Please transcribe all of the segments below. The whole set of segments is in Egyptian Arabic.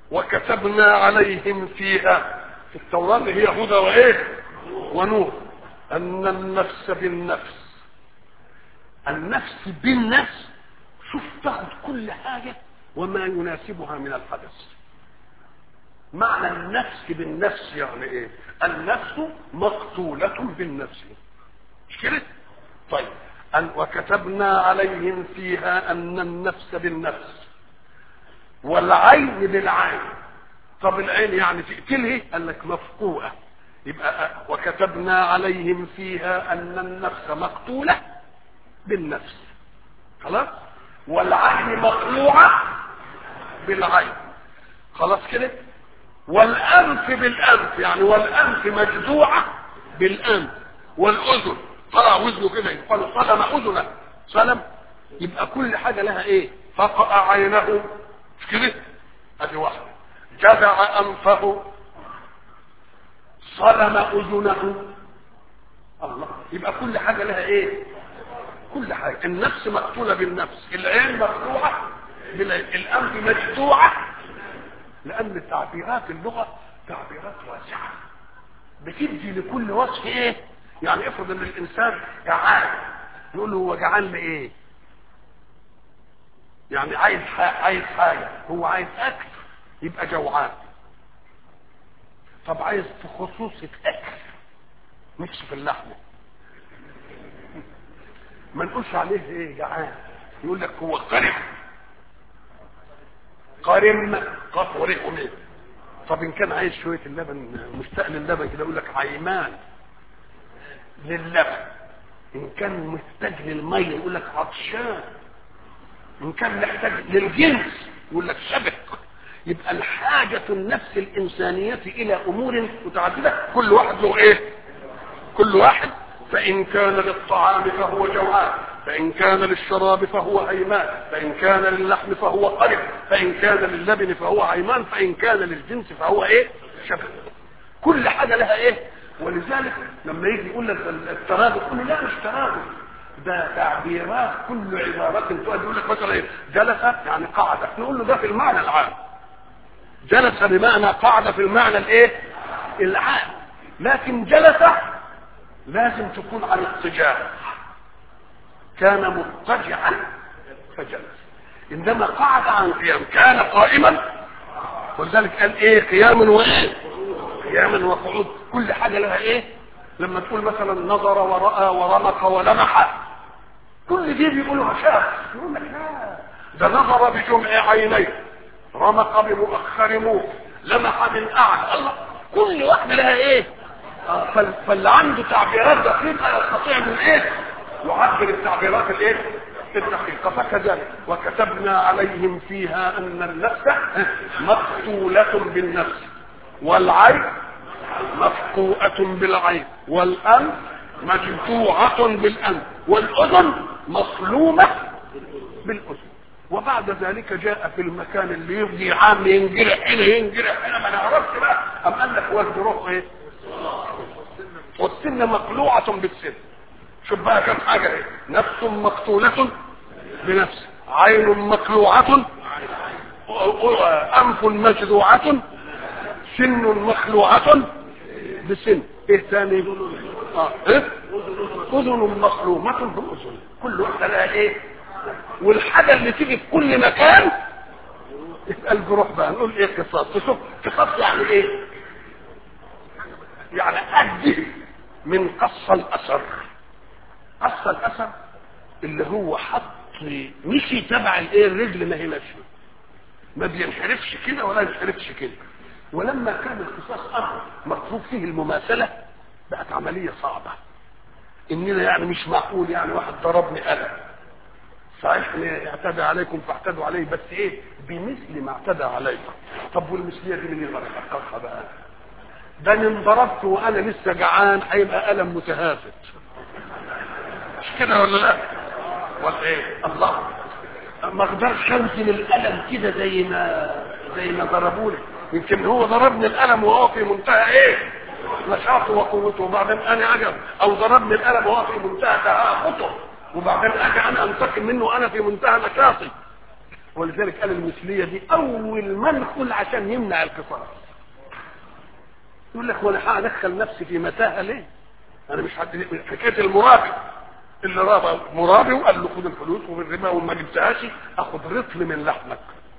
وكتبنا عليهم فيها في التوراة هي هدى وايه ونور ان النفس بالنفس النفس بالنفس شوف تاخد كل حاجة وما يناسبها من الحدث معنى النفس بالنفس يعني ايه النفس مقتولة بالنفس مش كده طيب أن وكتبنا عليهم فيها أن النفس بالنفس والعين بالعين طب العين يعني تقتله قال لك مفقوءة يبقى وكتبنا عليهم فيها أن النفس مقتولة بالنفس خلاص والعين مقلوعة بالعين خلاص كده والأنف بالأنف يعني والأنف مجذوعة بالأنف والأذن طلع وزنه كده يقال صدم أذنه صدم يبقى كل حاجة لها إيه فقع عينه مش كده ادي واحدة جذع أنفه صلم أذنه الله يبقى كل حاجة لها إيه كل حاجة النفس مقتولة بالنفس العين مقطوعة بالعين الأنف مجذوعة لأن تعبيرات اللغة تعبيرات واسعة بتدي لكل وصف ايه يعني افرض ان الانسان جعان يقول له هو جعان لايه يعني عايز عايز حاجة هو عايز اكل يبقى جوعان طب عايز في خصوصة اكل نفسه في اللحمة ما نقولش عليه ايه جعان يقول لك هو قرم قرم قف وريق ومين طب ان كان عايز شويه اللبن مشتاق للبن كده يقول لك عيمان للبن ان كان محتاج للميه يقول لك عطشان ان كان محتاج للجنس يقول لك شبك يبقى الحاجة النفس الإنسانية إلى أمور متعددة كل واحد له إيه؟ كل واحد فإن كان للطعام فهو جوعان فإن كان للشراب فهو هيمان فإن كان للحم فهو قرب فإن كان للبن فهو عيمان فإن كان للجنس فهو إيه؟ شبك كل حاجة لها إيه؟ ولذلك لما يجي يقول لك الترادف يقول لا مش ترادف ده تعبيرات كل عبارات تؤدي يقول لك مثلا ايه جلس يعني قعد نقول له ده في المعنى العام جلس بمعنى قعد في المعنى الايه العام لكن جلس لازم تكون على اضطجاع كان مضطجعا فجلس انما قعد عن قيام كان قائما ولذلك قال ايه قياما وايه قياما وقعود كل حاجه لها ايه لما تقول مثلا نظر وراى ورمق ولمح كل دي بيقولوا شاف يقول لك لا ده نظر بجمع عينيه رمق بمؤخر موت لمح من اعلى الله كل واحده لها ايه آه فال... فاللي عنده تعبيرات دقيقه يستطيع من ايه يعبر التعبيرات الايه الدقيقه فكذلك وكتبنا عليهم فيها ان النفس مقتوله بالنفس والعين مفقوءة بالعين والأنف مجتوعة بالأنف والأذن مصلومة بالأذن وبعد ذلك جاء في المكان اللي يفضي عام ينجرح هنا ينجرح هنا ما نعرفش بقى أم قال لك وزن روح ايه والسن مقلوعة بالسن شوف بقى كم حاجة ايه نفس مقتولة بنفس عين مقلوعة أنف مجذوعة سن مخلوعة بسن ايه تاني اه ايه اذن مخلومة باذن كل واحدة لها ايه والحاجة اللي تيجي في كل مكان يبقى الجروح بقى نقول ايه قصاص تشوف قصاص يعني ايه يعني ادي من قص الاثر قص الاثر اللي هو حط مشي تبع الايه الرجل ما هي ماشيه ما بينحرفش كده ولا ينحرفش كده ولما كان القصاص امر مطلوب فيه المماثله بقت عمليه صعبه اننا يعني مش معقول يعني واحد ضربني قلم صحيح اعتدى عليكم فاعتدوا عليه بس ايه بمثل ما اعتدى عليكم طب والمثليه دي من اللي حققها بقى ده انا انضربت وانا لسه جعان هيبقى الم متهافت مش كده ولا لا ولا ايه الله ما اقدرش انزل الالم كده زي ما زي ما ضربوني يمكن هو ضربني القلم وهو في منتهى ايه نشاطه وقوته وبعدين انا عجب او ضربني القلم وهو في منتهى تهافته وبعدين اجي انا انتقم منه انا في منتهى نشاطي ولذلك قال المثليه دي اول مدخل عشان يمنع القصاص يقول لك وانا هدخل نفسي في متاهه ليه؟ انا مش حد حكايه المرابي اللي رابى مرابي وقال له خد الفلوس والربا وما جبتهاش اخد رطل من لحمك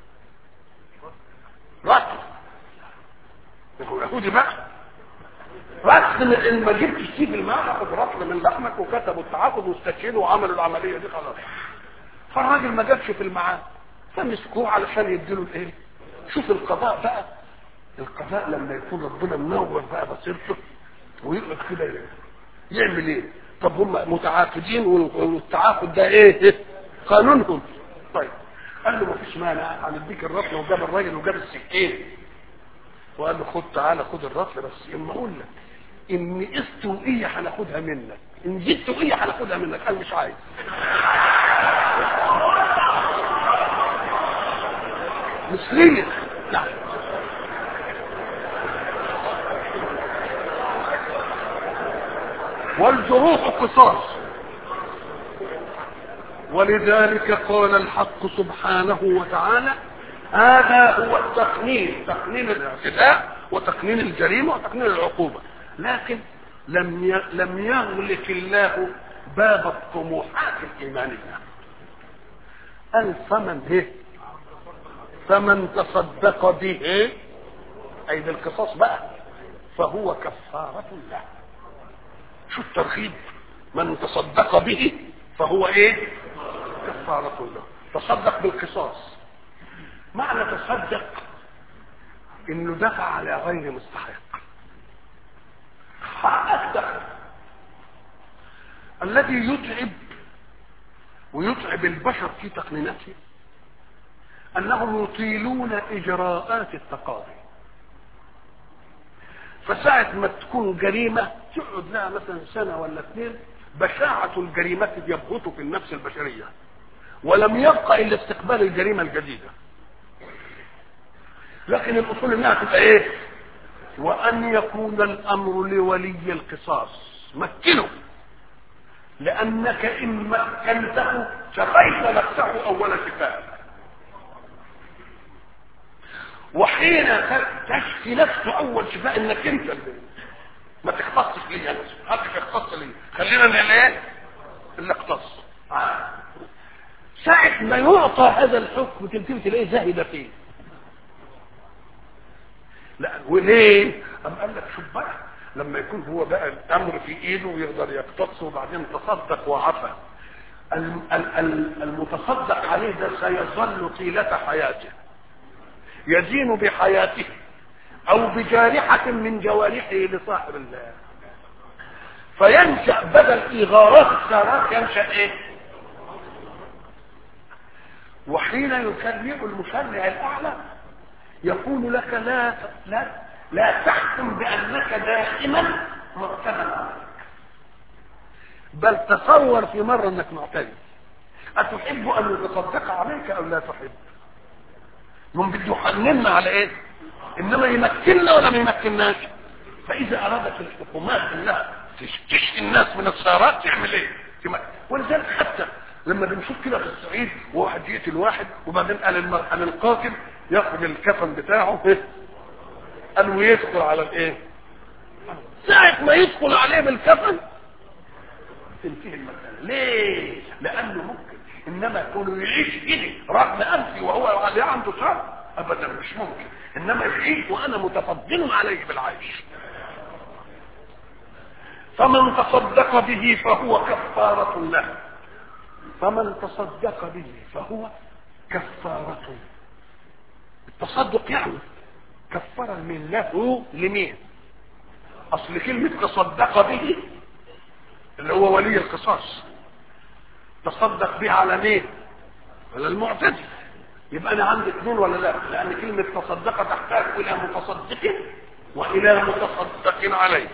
رطل هو يهودي بقى رطل من ان ما جبتش تجيب المال اخد رطل من لحمك وكتبوا التعاقد واستشهدوا وعملوا العمليه دي خلاص فالراجل ما جابش في الميعاد فمسكوه علشان يديله الايه شوف القضاء بقى القضاء لما يكون ربنا منور بقى بصيرته ويقعد كده يعمل ايه طب هم متعاقدين والتعاقد ده ايه قانونهم طيب قال له مفيش مانع هنديك الرطل وجاب الراجل وجاب السكين وقال له خد تعالى خد الرطل بس اما اقول لك ان استوئية هناخدها منك ان دي استوئية هناخدها منك قال مش عايز مثلية نعم والجروح قصاص ولذلك قال الحق سبحانه وتعالى هذا هو التقنين تقنين الاعتداء وتقنين الجريمه وتقنين العقوبه لكن لم ي... لم يغلق الله باب الطموحات الايمانيه قال فمن هي فمن تصدق به اي بالقصاص بقى فهو كفاره له شو الترغيب من تصدق به فهو ايه كفارة له تصدق بالقصاص معنى تصدق انه دفع على غير مستحق حقك دخل الذي يتعب ويتعب البشر في تقنينته انهم يطيلون اجراءات التقاضي فساعة ما تكون جريمة تقعد لها مثلا سنة ولا اثنين بشاعة الجريمة يبغط في النفس البشرية ولم يبقى إلا استقبال الجريمة الجديدة لكن الأصول إنها تبقى إيه؟ وأن يكون الأمر لولي القصاص مكنه لأنك إن مكنته شفيت نفسه أول شفاء وحين تشفي نفسه اول شفاء انك انت اللي ما تختصش ليه انت حدش يختص ليه خلينا نعمل ايه اللي اختص آه. ساعة ما يعطى هذا الحكم تلتفت تلاقيه زهد فيه لا وليه؟ أم قال لك شوف بقى لما يكون هو بقى الامر في ايده ويقدر يقتص وبعدين تصدق وعفى المتصدق عليه ده سيظل طيلة حياته يدين بحياته او بجارحة من جوارحه لصاحب الله فينشأ بدل اغارات السارات ينشأ ايه وحين يشرع المشرع الاعلى يقول لك لا لا لا تحكم بانك دائما معتمد عليك بل تصور في مره انك معتدل اتحب ان يتصدق عليك او لا تحب من بده يحننا على ايه انما يمكننا ولا ما يمكنناش فاذا ارادت الحكومات انها تشتري الناس من السيارات تعمل ايه ولذلك حتى لما بنشوف كده في الصعيد وواحد يقتل واحد وبعدين قال المر... قال القاتل ياخد الكفن بتاعه ايه قال ويدخل على الايه ساعة ما يدخل عليه بالكفن تنتهي المسألة ليه؟ لأنه ممكن انما يكون يعيش كده رغم انفي وهو عليه عنده شر ابدا مش ممكن انما يعيش وانا متفضل عليه بالعيش فمن تصدق به فهو كفارة له فمن تصدق به فهو كفارة التصدق يعني كفر من له لمين اصل كلمة تصدق به اللي هو ولي القصاص تصدق بها على مين على المعتدي يبقى انا عندي اثنين ولا لا لان كلمة تصدق تحتاج الى متصدق والى متصدق عليه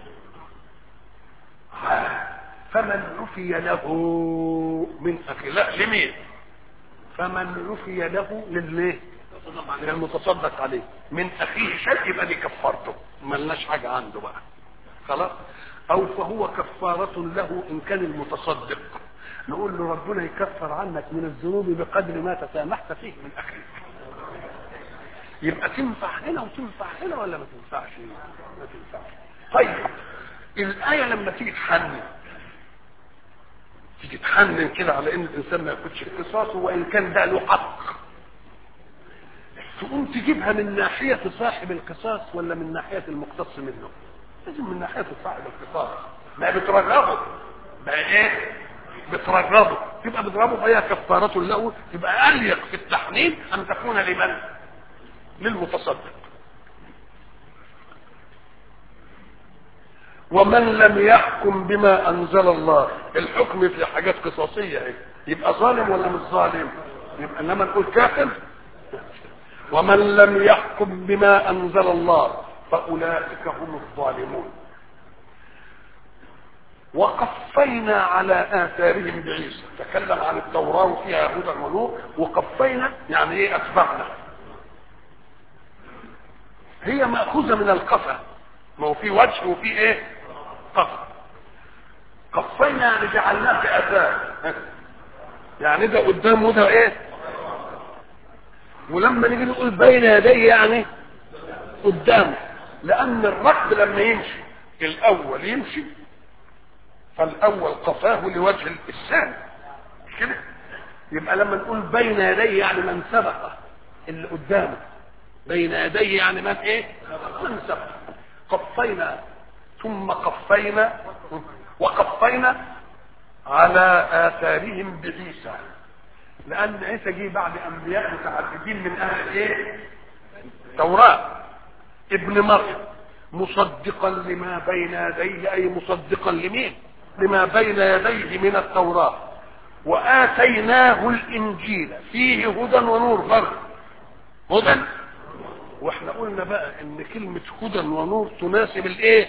فمن عفي له من اخي لا لمين فمن عفي له لليه للمتصدق عليه من اخيه شيء يبقى دي كفارته ملناش حاجه عنده بقى خلاص او فهو كفاره له ان كان المتصدق نقول له ربنا يكفر عنك من الذنوب بقدر ما تسامحت فيه من اخيك يبقى تنفع هنا وتنفع هنا ولا ما تنفعش ما تنفعش طيب الآية لما تيجي تحنن تيجي تحنن كده على ان الانسان ما ياخدش اختصاصه وان كان ده له حق تقوم تجيبها من ناحية صاحب القصاص ولا من ناحية المقتص منه لازم من ناحية صاحب القصاص ما بترغبه ما ايه بترغبه تبقى بترغبه فهي كفارة له تبقى أليق في التحنين أن تكون لمن للمتصدق ومن لم يحكم بما انزل الله الحكم في حاجات قصاصيه اهي يبقى ظالم ولا مش ظالم يبقى انما نقول كافر ومن لم يحكم بما انزل الله فاولئك هم الظالمون وقفينا على اثارهم بعيسى تكلم عن التوراه وفيها هدى ونور وقفينا يعني ايه اتبعنا هي ماخوذه من القفا ما هو في وجه وفي ايه قفا قفينا يعني جعلناه في اثار يعني ده قدام وده ايه ولما نيجي نقول بين يديه يعني قدامه لان الركب لما يمشي الاول يمشي فالاول قفاه لوجه الثاني كده يبقى لما نقول بين يديه يعني من سبق اللي قدامه بين يديه يعني من ايه من سبق قفينا ثم قفينا وقفينا على اثارهم بعيسى لان عيسى جه بعد انبياء متعددين من اهل ايه توراة ابن مريم مصدقا لما بين يديه اي مصدقا لمين لما بين يديه من التوراة وآتيناه الإنجيل فيه هدى ونور برضه هدى واحنا قلنا بقى ان كلمة هدى ونور تناسب الايه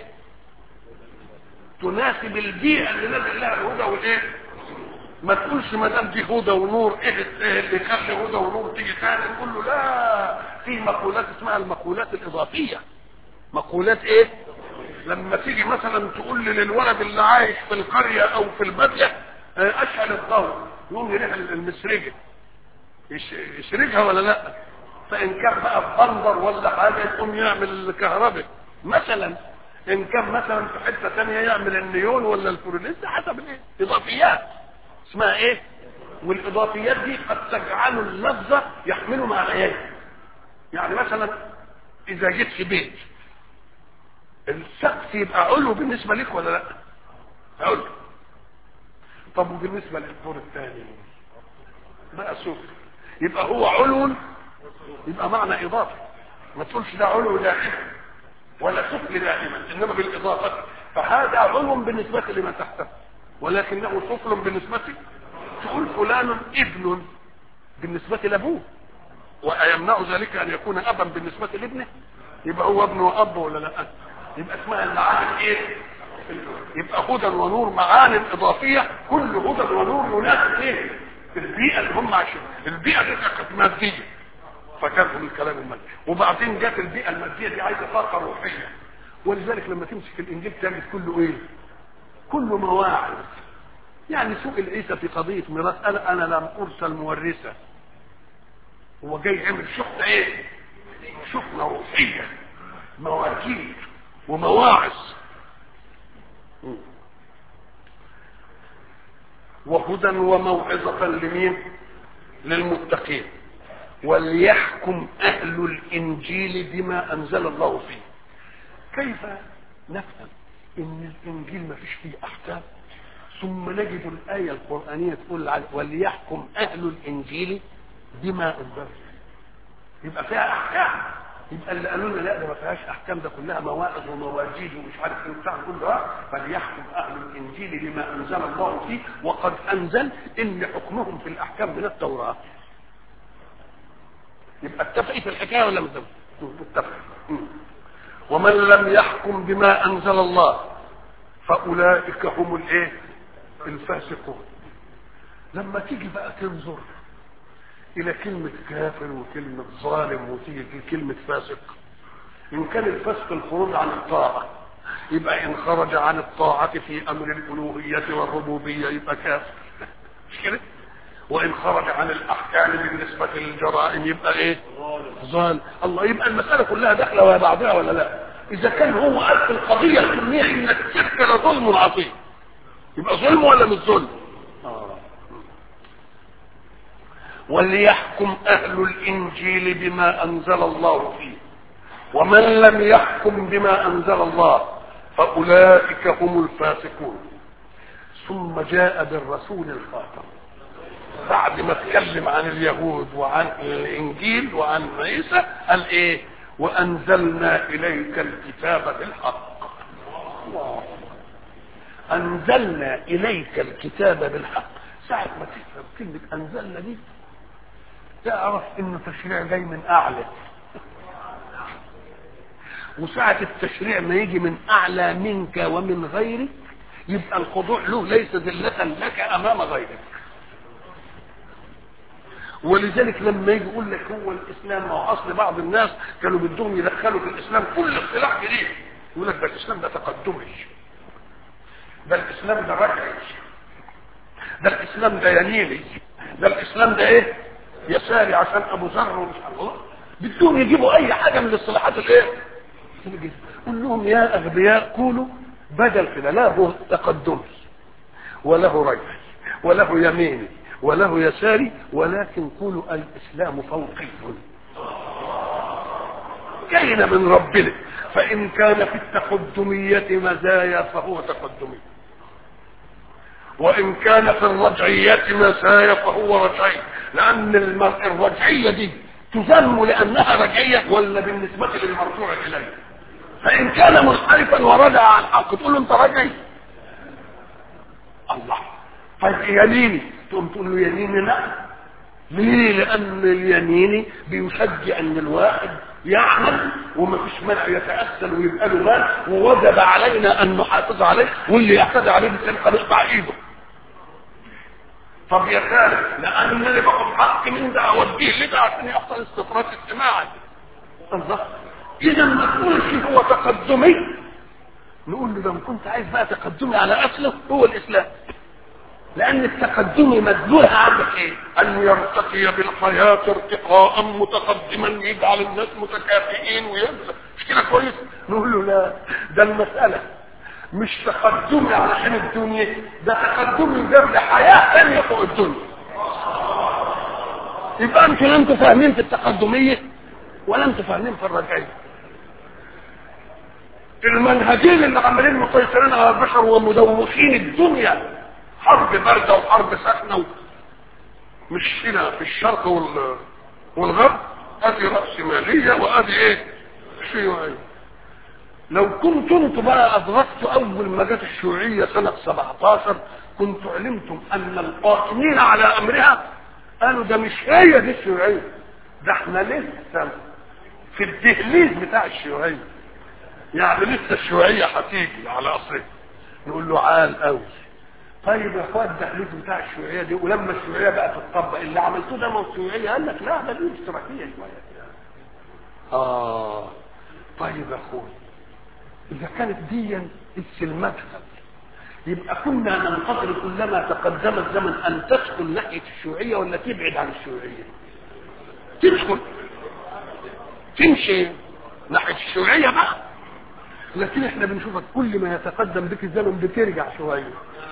تناسب البيئة اللي نزل لها الهدى والايه ما تقولش ما دام دي هدى ونور ايه اللي خلي هدى ونور تيجي تاني نقول له لا في مقولات اسمها المقولات الاضافية مقولات ايه لما تيجي مثلا تقول لي للولد اللي عايش في القرية او في البادية اشعل الضوء يقوم يريح المسرجة يسرجها ولا لا فان كان بقى في بندر ولا حاجه يقوم يعمل الكهرباء مثلا ان كان مثلا في حته ثانيه يعمل النيون ولا الفلوريس حسب الايه اضافيات اسمها ايه والاضافيات دي قد تجعل اللفظه يحمل معنيين يعني مثلا اذا جيت في بيت السقف يبقى علو بالنسبه لك ولا لا علو طب وبالنسبه للدور الثاني بقى سفل يبقى هو علو يبقى معنى اضافي ما تقولش ده علو دائما ولا سفل دائما انما بالاضافه فهذا علو بالنسبه لمن تحته ولكنه سفل بالنسبه تقول فلان ابن بالنسبه لابوه ويمنع ذلك ان يكون ابا بالنسبه لابنه يبقى هو ابن واب ولا لا يبقى اسمها المعاني ايه يبقى هدى ونور معان اضافيه كل هدى ونور يناسب ايه البيئه اللي هم عايشين البيئه دي كانت ماديه فكان من الكلام المادي وبعدين جت البيئه الماديه دي عايزه طاقه روحيه ولذلك لما تمسك الانجيل تجد كله ايه كله مواعظ يعني سئل عيسى في قضيه ميراث قال انا لم ارسل مورثه هو جاي يعمل شفت ايه شفنا روحيه مواكيل ومواعظ وهدى وموعظة لمين للمتقين وليحكم أهل الإنجيل بما أنزل الله فيه كيف نفهم إن الإنجيل ما فيش فيه أحكام ثم نجد الآية القرآنية تقول وليحكم أهل الإنجيل بما أنزل يبقى فيها أحكام يبقى اللي قالوا لنا لا ده ما فيهاش احكام ده كلها مواعظ ومواجيد ومش عارف ايه وبتاع كل ده فليحكم اهل الانجيل بما انزل الله فيه وقد انزل ان حكمهم في الاحكام من التوراه يبقى اتفقت في الحكايه ولا مش متفق ومن لم يحكم بما انزل الله فاولئك هم الايه الفاسقون لما تيجي بقى تنظر الى كلمة كافر وكلمة ظالم وتيجي في كلمة فاسق ان كان الفسق الخروج عن الطاعة يبقى ان خرج عن الطاعة في امر الالوهية والربوبية يبقى كافر مش كده وان خرج عن الاحكام بالنسبه للجرائم يبقى ايه ظالم الله يبقى المساله كلها داخله ويا بعضها ولا لا اذا كان هو قال في القضيه الكليه ان الشرك لظلم عظيم يبقى ظلم ولا مش ظلم آه. وليحكم اهل الانجيل بما انزل الله فيه ومن لم يحكم بما انزل الله فاولئك هم الفاسقون ثم جاء بالرسول الخاتم بعد ما اتكلم عن اليهود وعن الانجيل وعن عيسى قال ايه وانزلنا اليك الكتاب بالحق الله. انزلنا اليك الكتاب بالحق ساعة ما تفهم كلمة انزلنا دي تعرف انه تشريع جاي من اعلى وساعة التشريع ما يجي من اعلى منك ومن غيرك يبقى الخضوع له ليس ذلة لك امام غيرك ولذلك لما يجي يقول لك هو الاسلام ما هو اصل بعض الناس كانوا بدهم يدخلوا في الاسلام كل اختلاف جديد يقول لك ده الاسلام ده تقدمي ده الاسلام ده رجعي ده الاسلام ده يميني ده الاسلام ده ايه يساري عشان ابو ذر ومش عارف الله بدهم يجيبوا اي حاجه من الاصطلاحات الايه قول لهم يا اغبياء قولوا بدل كده لا هو تقدمي وله رجعي وله يميني وله يساري ولكن قولوا الاسلام فوقي كاين من ربنا فان كان في التقدميه مزايا فهو تقدمي وان كان في الرجعيه مزايا فهو رجعي لان المرء الرجعيه دي تذم لانها رجعيه ولا بالنسبه للمرجوع اليه فان كان منحرفا ورجع عن حق تقول له انت رجعي الله طيب يميني تقوم تقول له يميني لا ليه لان اليميني بيشجع ان الواحد يعمل وما فيش منع يتأثر ويبقى له مال ووجب علينا ان نحافظ عليه واللي يعتدى عليه بالسرقه نقطع ايده طب يا خالد لان انا باخد حق من ده اوديه لده عشان يحصل استطراد اجتماعي الله اذا ما تقولش هو تقدمي نقول له ده ما كنت عايز بقى تقدمي على اصله هو الاسلام لان التقدم مدلولها عندك ايه ان يرتقي بالحياة ارتقاء متقدما يجعل الناس متكافئين ويبلغ مش كده كويس نقول له لا ده المسألة مش تقدمي علشان الدنيا ده تقدمي جاب لي حياة ثانية فوق الدنيا يبقى انتوا لا انتوا فاهمين في التقدمية ولا انتوا فاهمين في الرجعية المنهجين اللي عمالين مسيطرين على البشر ومدوخين الدنيا حرب باردة وحرب ساخنة مش هنا في الشرق وال... والغرب ادي رأسمالية وادي ايه شيوعية لو كنت انتم بقى ادركتوا اول ما جت الشيوعية سنة 17 كنت علمتم ان القائمين على امرها قالوا ده مش هي دي الشيوعية ده احنا لسه في الدهليز بتاع الشيوعية يعني لسه الشيوعية هتيجي على اصلها نقول له عال قوي طيب يا اخوات الدهليز بتاع الشيوعيه دي ولما الشيوعيه بقى تتطبق اللي عملتوه ده ما هو الشيوعيه قال لك لا ده دي اشتراكيه شويه اه طيب يا اخوي اذا كانت دي المدخل يبقى كنا ننتظر كلما تقدم الزمن ان تدخل ناحيه الشيوعيه ولا تبعد عن الشيوعيه تدخل تمشي ناحيه الشيوعيه بقى لكن احنا بنشوفك كل ما يتقدم بك الزمن بترجع شويه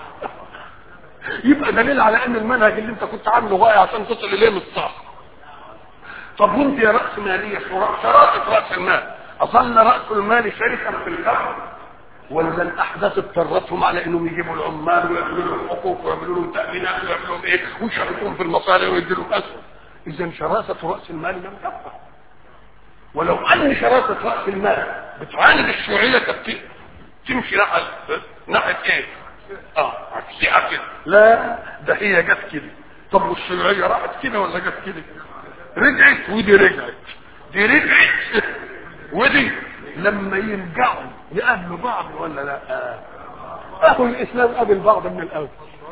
يبقى دليل على ان المنهج اللي انت كنت عامله غاية عشان تصل اليه مش صح طب وانت يا راس ماليه شرائط راس المال اظل راس المال شركا في الكفر ولا الاحداث اضطرتهم على انهم يجيبوا العمال ويعملوا لهم حقوق ويعملوا لهم تامينات ويعملوا لهم ايه ويشاركوهم في المصالح ويدوا لهم اسهم اذا شراسه راس المال لم تبقى ولو ان شراسه راس المال بتعالج الشيوعيه كانت تمشي ناحيه ناحيه ايه اه عكسها كده لا ده هي جت كده طب والشيوعيه راحت كده ولا جت كده رجعت ودي رجعت دي رجعت ودي لما يرجعوا يقابلوا بعض ولا لا آه. اهو الاسلام قابل بعض من الاول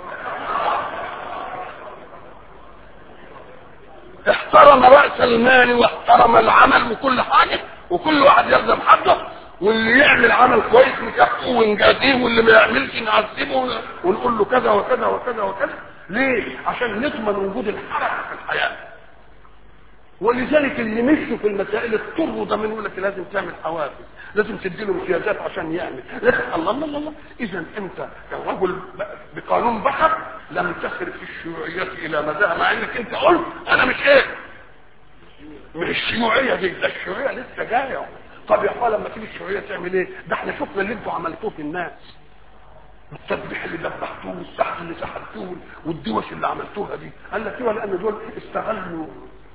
احترم راس المال واحترم العمل وكل حاجه وكل واحد يلزم حده واللي يعمل عمل كويس نكافئه ونجازيه واللي ما يعملش نعذبه ونقول له كذا وكذا وكذا وكذا ليه عشان نضمن وجود الحركه في الحياه ولذلك اللي مشوا في المسائل اضطروا ده من يقول لك لازم تعمل حوافز لازم تدي له امتيازات عشان يعمل لازم الله الله الله, الله. اذا انت كرجل بقانون بشر لم تصل في الشيوعيات الى مداها مع انك انت قلت انا مش ايه مش الشيوعيه دي ده الشيوعيه لسه جايه طب يا اخوان لما تيجي الشيوعيه تعمل ايه؟ ده احنا شفنا اللي انتوا عملتوه في الناس التسبيح اللي ذبحتوه والسحر اللي سحرتوه والدوش اللي عملتوها دي قال لك ايوه لان دول استغلوا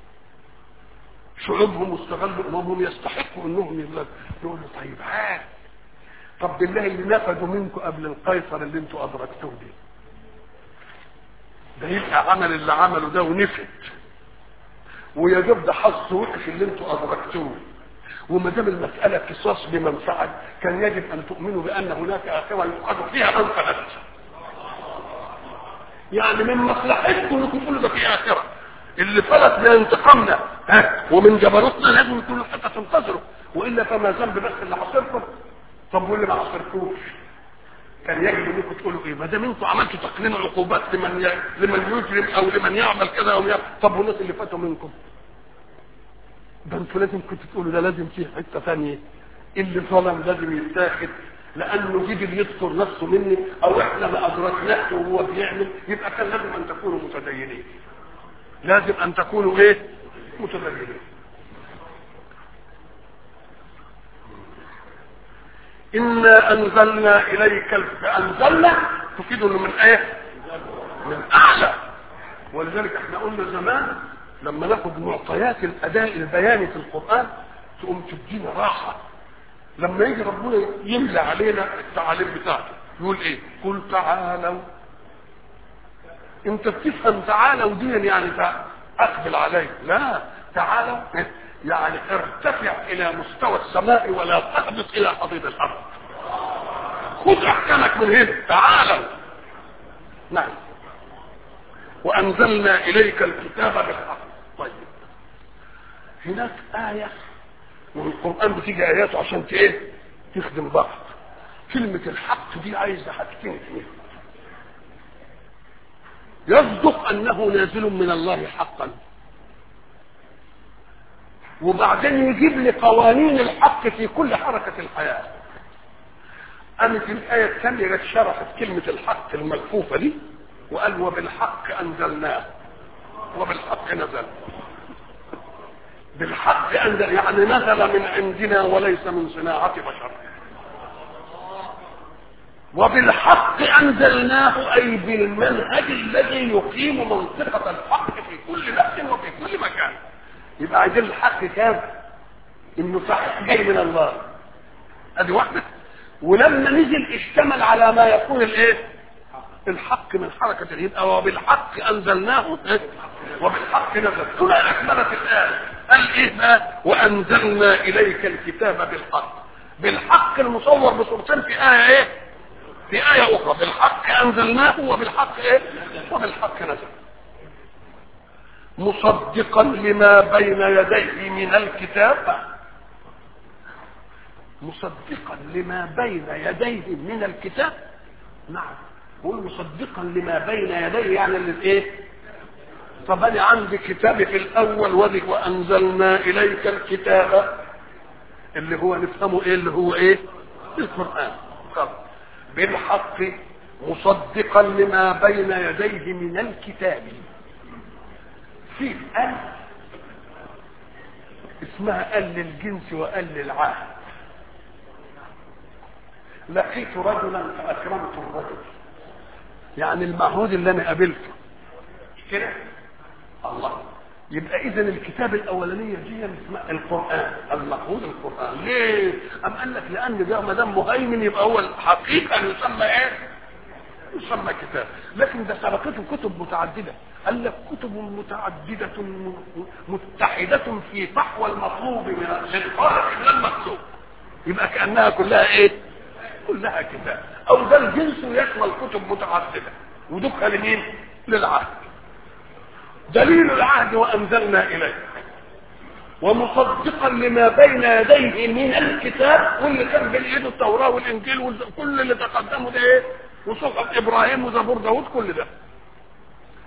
شعوبهم واستغلوا اممهم يستحقوا انهم يقول يقول طيب ها طب بالله اللي نفذوا منكم قبل القيصر اللي انتوا ادركتوه دي ده يبقى عمل اللي عمله ده ونفد ويا دوب ده حظ وحش اللي انتوا ادركتوه وما دام المساله قصاص بمن فعل كان يجب ان تؤمنوا بان هناك اخره يؤخذ فيها من فلت يعني من مصلحتكم انكم تقولوا ده في اخره اللي فلت من انتقامنا ها ومن جبروتنا لازم يكونوا حتى تنتظروا والا فما ذنب بس اللي حصلكم طب واللي ما حصلكوش كان يجب انكم تقولوا ايه ما دام انتوا عملتوا تقنين عقوبات لمن ي... لمن يجرم او لمن يعمل كذا او يعمل طب والناس اللي فاتوا منكم ده انتوا لازم كنتوا تقولوا ده لازم فيه حته ثانيه اللي ظلم لازم يتاخد لانه قدر يذكر نفسه مني او احنا ما ادركناش وهو بيعمل يبقى كان لازم ان تكونوا متدينين لازم ان تكونوا ايه متدينين انا انزلنا اليك الف انزلنا تفيد انه من ايه من اعلى ولذلك احنا قلنا زمان لما ناخد معطيات الاداء البياني في القران تقوم تدينا راحه لما يجي ربنا يملى علينا التعاليم بتاعته يقول ايه قل تعالوا انت بتفهم تعالوا دي يعني اقبل علي لا تعالوا يعني ارتفع الى مستوى السماء ولا تهبط الى حضيض الارض خذ احكامك من هنا تعالوا نعم وانزلنا اليك الكتاب بالحق طيب هناك آية والقرآن بتيجي آياته عشان ايه تخدم بعض كلمة الحق دي عايزة حاجتين اثنين يصدق أنه نازل من الله حقا وبعدين يجيب لي قوانين الحق في كل حركة الحياة قامت الآية الثانية جت شرحت كلمة الحق الملفوفة دي وقال وبالحق أنزلناه وبالحق نزل بالحق أنزل يعني نزل من عندنا وليس من صناعة بشر وبالحق أنزلناه أي بالمنهج الذي يقيم منطقة الحق في كل نفس وفي كل مكان يبقى عايزين الحق كام انه صحيح جاي من الله ادي واحدة ولما نزل اشتمل على ما يكون الايه الحق من حركة يبقى وبالحق انزلناه وبالحق نزل هنا اكملت الايه قال ايه بقى وانزلنا اليك الكتاب بالحق بالحق المصور بصورتين في ايه ايه في ايه اخرى بالحق انزلناه وبالحق ايه وبالحق نزل مصدقا لما بين يديه من الكتاب مصدقا لما بين يديه من الكتاب نعم قول مصدقا لما بين يديه يعني اللي ايه طب انا عندي كتابي في الاول وذك وانزلنا اليك الكتاب اللي هو نفهمه ايه اللي هو ايه القران طب بالحق مصدقا لما بين يديه من الكتاب في ال اسمها ال للجنس وال للعهد لقيت رجلا فاكرمت الرجل يعني المعهود اللي انا قابلته كده الله يبقى اذا الكتاب الاولانيه دي اسمها القران المعهود القران ليه ام قال لك لان ده ما دام مهيمن يبقى هو الحقيقه يسمى ايه يسمى كتاب لكن ده سبقته كتب متعدده قال لك كتب متعدده متحده في فحوى المطلوب من الخالق الى المطلوب يبقى كانها كلها ايه كلها كتاب او ده الجنس يشمل كتب متعدده ودكها لمين للعهد دليل العهد وانزلنا اليك ومصدقا لما بين يديه من الكتاب واللي كان بين ايده التوراه والانجيل وكل اللي تقدمه ده ايه وصحف ابراهيم وزبور داود كل ده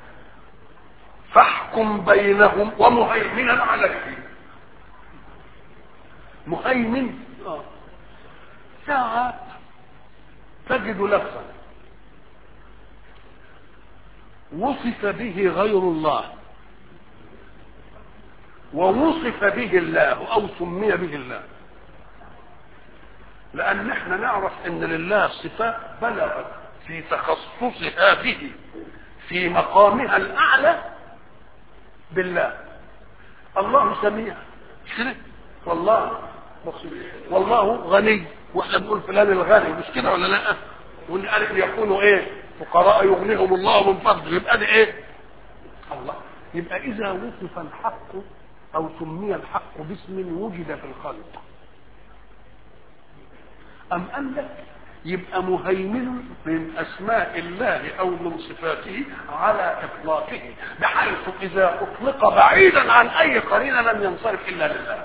فاحكم بينهم ومهيمنا عليه مهيمن آه. ساعات تجد لفظا وصف به غير الله ووصف به الله او سمي به الله لان احنا نعرف ان لله صفات بلغت في تخصصها به في مقامها الاعلى بالله الله سميع كده والله بصير والله غني واحنا بنقول فلان الغني مش كده ولا لا وان قال يكونوا ايه فقراء يغنيهم الله من فضله يبقى ده ايه الله يبقى اذا وصف الحق او سمي الحق باسم وجد في الخلق ام قال لك يبقى مهيمن من اسماء الله او من صفاته على اطلاقه بحيث اذا اطلق بعيدا عن اي قرينه لم ينصرف الا لله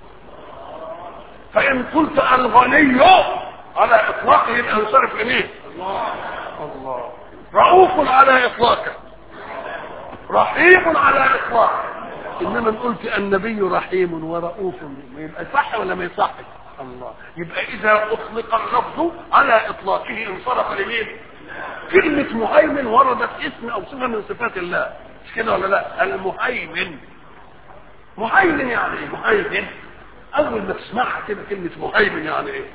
فان قلت الغني على اطلاقه يبقى ينصرف لمين الله الله رؤوف على اطلاقه رحيم على اطلاقه انما قلت النبي رحيم ورؤوف يبقى صح ولا ما يصحش الله يبقى اذا اطلق اللفظ على اطلاقه انصرف لمين كلمة مهيمن وردت اسم او صفة من صفات الله مش كده ولا لا المهيمن مهيمن يعني ايه مهيمن اول ما تسمعها كده كلمة مهيمن يعني ايه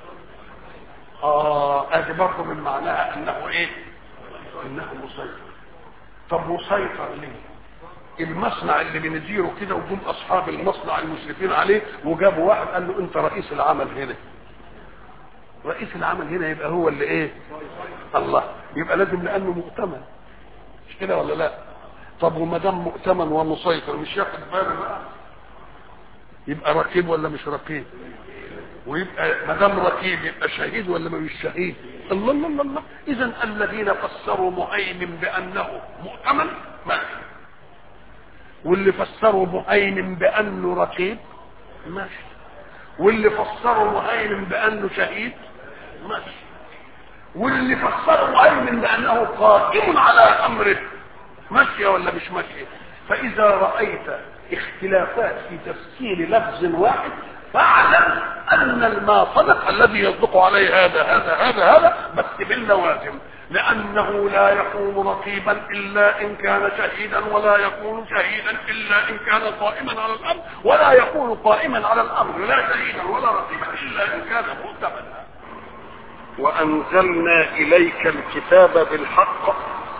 اه ادي برضه من معناها انه ايه انه مسيطر طب مسيطر ليه المصنع اللي بنديره كده وجم اصحاب المصنع المشرفين عليه وجابوا واحد قال له انت رئيس العمل هنا رئيس العمل هنا يبقى هو اللي ايه الله يبقى لازم لانه مؤتمن مش كده ولا لا طب وما دام مؤتمن ومسيطر مش ياخد باله بقى يبقى رقيب ولا مش رقيب ويبقى ما دام رقيب يبقى شهيد ولا ما مش شهيد الله الله الله, الله. اذا الذين فسروا مهيمن بانه مؤتمن ماشي واللي فسروا مهيمن بانه رقيب ماشي واللي فسروا مهيمن بانه شهيد ماشي واللي فسروا مهيمن بانه قائم على امره ماشيه ولا مش ماشيه فاذا رايت اختلافات في تفسير لفظ واحد فاعلم ان الما صدق الذي يصدق عليه هذا هذا هذا هذا بس باللوازم لأنه لا يكون رقيبا إلا إن كان شهيدا ولا يكون شهيدا إلا إن كان قائما على الأمر ولا يكون قائما على الأمر لا شهيدا ولا رقيبا إلا إن كان مؤتمنا وأنزلنا إليك الكتاب بالحق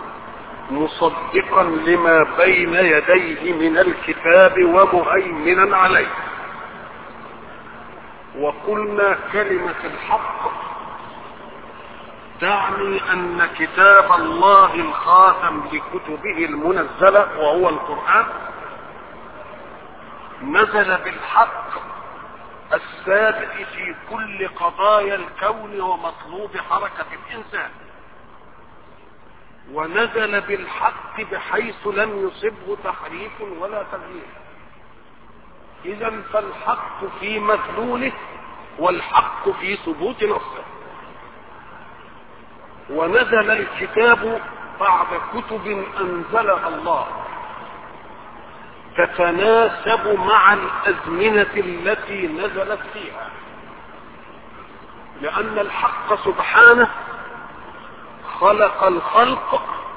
مصدقا لما بين يديه من الكتاب ومهيمنا عليه وقلنا كلمة الحق تعني ان كتاب الله الخاتم لكتبه المنزله وهو القران نزل بالحق الثابت في كل قضايا الكون ومطلوب حركه الانسان ونزل بالحق بحيث لم يصبه تحريف ولا تغيير اذا فالحق في مدلوله والحق في ثبوت نصه ونزل الكتاب بعد كتب انزلها الله تتناسب مع الازمنه التي نزلت فيها لان الحق سبحانه خلق الخلق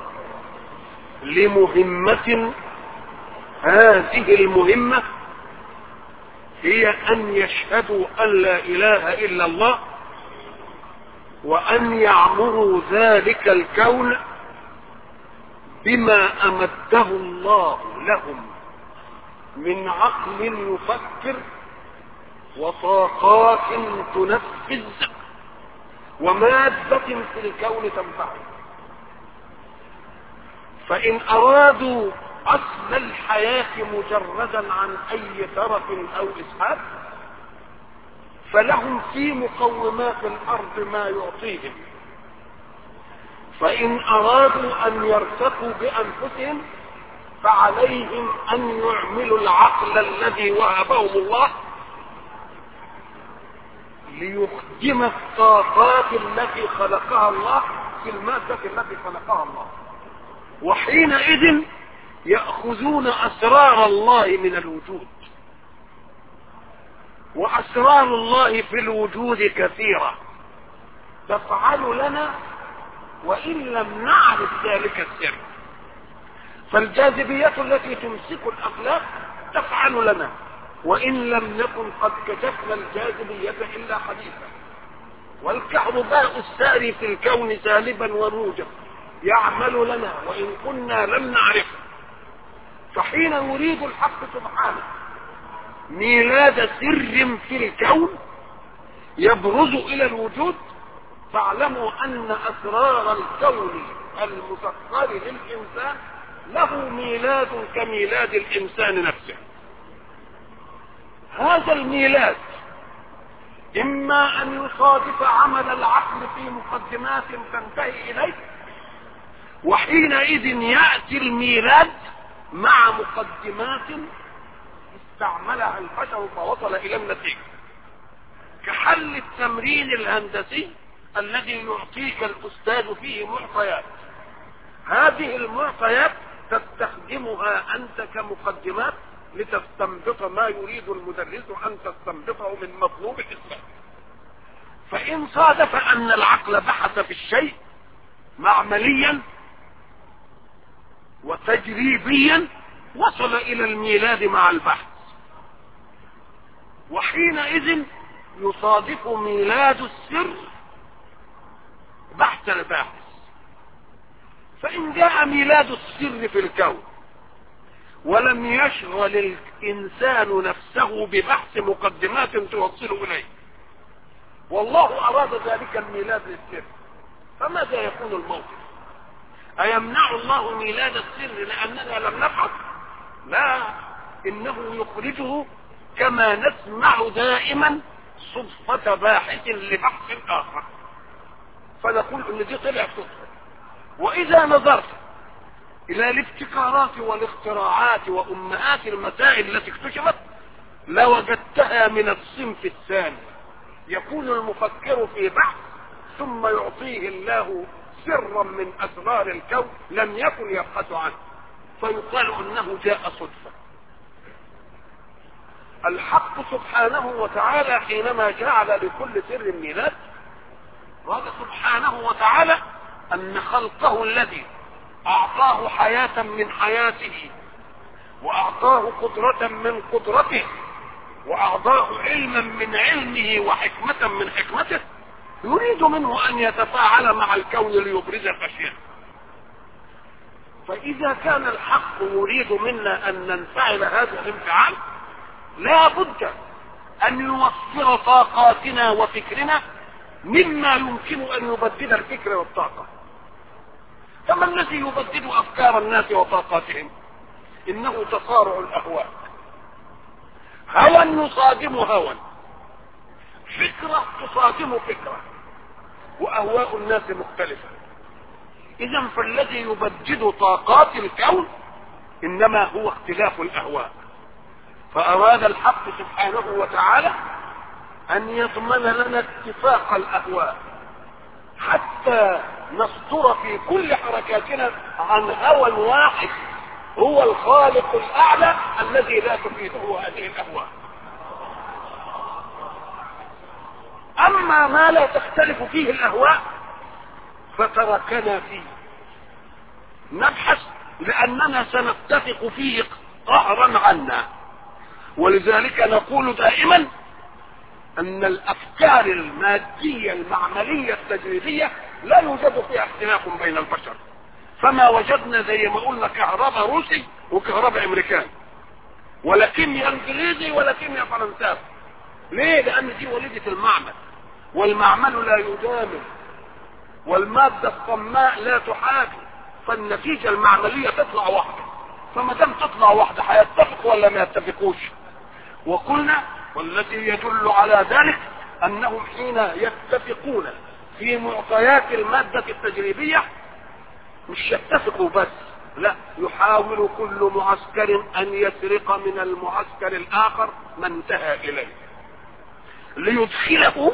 لمهمه هذه المهمه هي ان يشهدوا ان لا اله الا الله وان يعمروا ذلك الكون بما امده الله لهم من عقل يفكر وطاقات تنفذ ومادة في الكون تنفعل فإن أرادوا أصل الحياة مجردا عن أي ترف أو إسحاق فلهم في مقومات الارض ما يعطيهم فان ارادوا ان يرتقوا بانفسهم فعليهم ان يعملوا العقل الذي وهبهم الله ليخدم الطاقات التي خلقها الله في المادة التي خلقها الله وحينئذ يأخذون أسرار الله من الوجود وأسرار الله في الوجود كثيرة تفعل لنا وإن لم نعرف ذلك السر فالجاذبية التي تمسك الأخلاق تفعل لنا وإن لم نكن قد كشفنا الجاذبية إلا حديثا والكهرباء الساري في الكون سالبا وموجب يعمل لنا وإن كنا لم نعرفه فحين يريد الحق سبحانه ميلاد سر في الكون يبرز إلى الوجود فاعلموا أن أسرار الكون المسخر للإنسان له ميلاد كميلاد الإنسان نفسه هذا الميلاد إما أن يصادف عمل العقل في مقدمات تنتهي إليه وحينئذ يأتي الميلاد مع مقدمات استعملها البشر فوصل إلى النتيجة كحل التمرين الهندسي الذي يعطيك الأستاذ فيه معطيات هذه المعطيات تستخدمها أنت كمقدمات لتستنبط ما يريد المدرس أن تستنبطه من مطلوب الإسلام فإن صادف أن العقل بحث في الشيء معمليا وتجريبيا وصل إلى الميلاد مع البحث وحينئذ يصادف ميلاد السر بحث الباحث فإن جاء ميلاد السر في الكون ولم يشغل الإنسان نفسه ببحث مقدمات توصل إليه والله أراد ذلك الميلاد للسر فماذا يكون الموقف أيمنع الله ميلاد السر لأننا لم نبحث لا إنه يخرجه كما نسمع دائما صدفة باحث لبحث آخر فنقول إن دي طلع صدفة وإذا نظرت إلى الابتكارات والاختراعات وأمهات المسائل التي اكتشفت لوجدتها من الصنف الثاني يكون المفكر في بحث ثم يعطيه الله سرا من أسرار الكون لم يكن يبحث عنه فيقال انه جاء صدفة الحق سبحانه وتعالى حينما جعل لكل سر ميلاد قال سبحانه وتعالى ان خلقه الذي اعطاه حياة من حياته واعطاه قدرة من قدرته واعطاه علما من علمه وحكمة من حكمته يريد منه ان يتفاعل مع الكون ليبرز خشيته فإذا كان الحق يريد منا أن ننفعل هذا الانفعال لا بد أن يوفر طاقاتنا وفكرنا مما يمكن أن يبدد الفكر والطاقة فما الذي يبدد أفكار الناس وطاقاتهم إنه تصارع الأهواء هوى يصادم هوى فكرة تصادم فكرة وأهواء الناس مختلفة اذا فالذي يبدد طاقات الكون انما هو اختلاف الاهواء فاراد الحق سبحانه وتعالى ان يضمن لنا اتفاق الاهواء حتى نصدر في كل حركاتنا عن هوى واحد هو الخالق الاعلى الذي لا تفيده هذه الاهواء اما ما لا تختلف فيه الاهواء فتركنا فيه نبحث لاننا سنتفق فيه قهرا عنا ولذلك نقول دائما ان الافكار المادية المعملية التجريبية لا يوجد فيها اختلاف بين البشر فما وجدنا زي ما قلنا كهرباء روسي وكهرباء امريكاني ولا كيمياء انجليزي ولا كيمياء فرنساوي ليه لان دي وليدة المعمل والمعمل لا يجامل والمادة الصماء لا تحاكي فالنتيجة المعملية تطلع واحدة فما دام تطلع واحدة هيتفقوا ولا ما يتفقوش وقلنا والذي يدل على ذلك انهم حين يتفقون في معطيات المادة التجريبية مش يتفقوا بس لا يحاول كل معسكر ان يسرق من المعسكر الاخر ما انتهى اليه ليدخله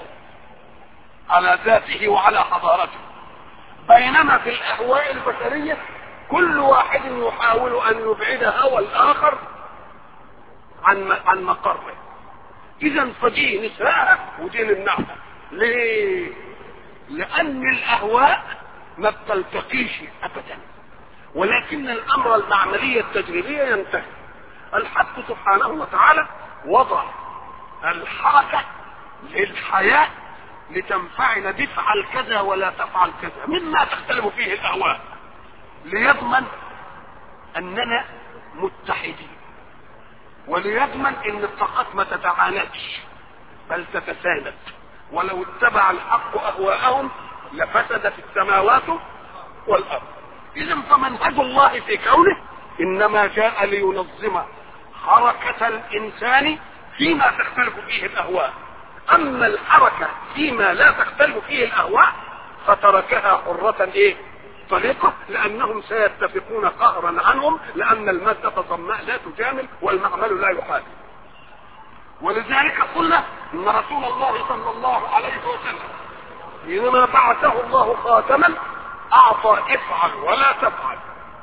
على ذاته وعلى حضارته بينما في الاهواء البشرية كل واحد يحاول ان يبعد هوى الاخر عن عن مقره اذا فدي نساء ودي نمنعها ليه لان الاهواء ما بتلتقيش ابدا ولكن الامر المعمليه التجريبيه ينتهي الحق سبحانه وتعالى وضع الحركه للحياه لتنفعل تفعل كذا ولا تفعل كذا مما تختلف فيه الاهواء ليضمن اننا متحدين وليضمن ان الطاقات ما تتعاندش بل تتساند ولو اتبع الحق اهواءهم لفسدت السماوات والارض اذا فمنهج الله في كونه انما جاء لينظم حركة الانسان فيما تختلف فيه الاهواء اما الحركة فيما لا تختلف فيه الاهواء فتركها حرة ايه طريقة لانهم سيتفقون قهرا عنهم لان المادة الظماء لا تجامل والمعمل لا يحاسب ولذلك قلنا ان رسول الله صلى الله عليه وسلم حينما بعثه الله خاتما اعطى افعل ولا تفعل